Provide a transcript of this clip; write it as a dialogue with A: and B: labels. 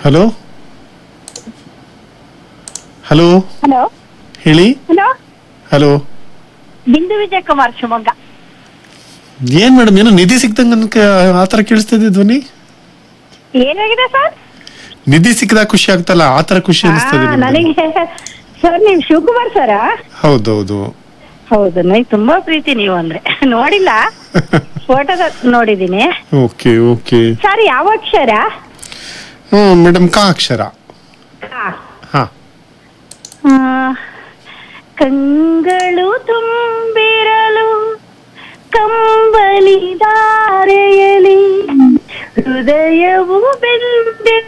A: Hello hello
B: hello
A: ಹೇಳಿ
B: hello
A: hello
B: Bindu Vijay Kumar Shivamogga
A: ಏನ್ madam ಏನೋ ನಿಧಿ ಸಿಕ್ದಂಗ ನನ್ಗೆ ಆ ಥರ ಕೇಳಿಸ್ತಾ ಇದೆ ಧ್ವನಿ
B: ಏನಾಗಿದೆ ಸರ್
A: ನಿಧಿ ಸಿಕ್ಕದಾಗ ಖುಷಿ ಆಗ್ತಲ್ಲ ಆ ಥರ ಖುಷಿ ಅನಿಸ್ತದೆ ನಿಮ್ಗೆ.
B: ನನಗೆ ಸರ್ ನೀವು ಶಿವಕುಮಾರ್ ಸರಾ
A: ಹೌದೌದು
B: ಹೌದು ನನಗೆ ತುಂಬಾ ಪ್ರೀತಿ ನೀವು ಅಂದ್ರೆ ನೋಡಿಲ್ಲ ಫೋಟೋದ ನೋಡಿದೀನಿ
A: ಓಕೆ ಓಕೆ
B: ಸರ್ ಯಾವ ಅಕ್ಷರ
A: ಹ್ಮ್ ಮೇಡಮ್ ಕಾ ಅಕ್ಷರ
B: ಕಾ.
A: ಹಾ
B: ಆ, ಕಂಗಳು ತುಂಬಿರಲು ಕಂಬಳಿ ದಾರೆಯಲಿ ಹೃದಯವು ಬೆಂದೆ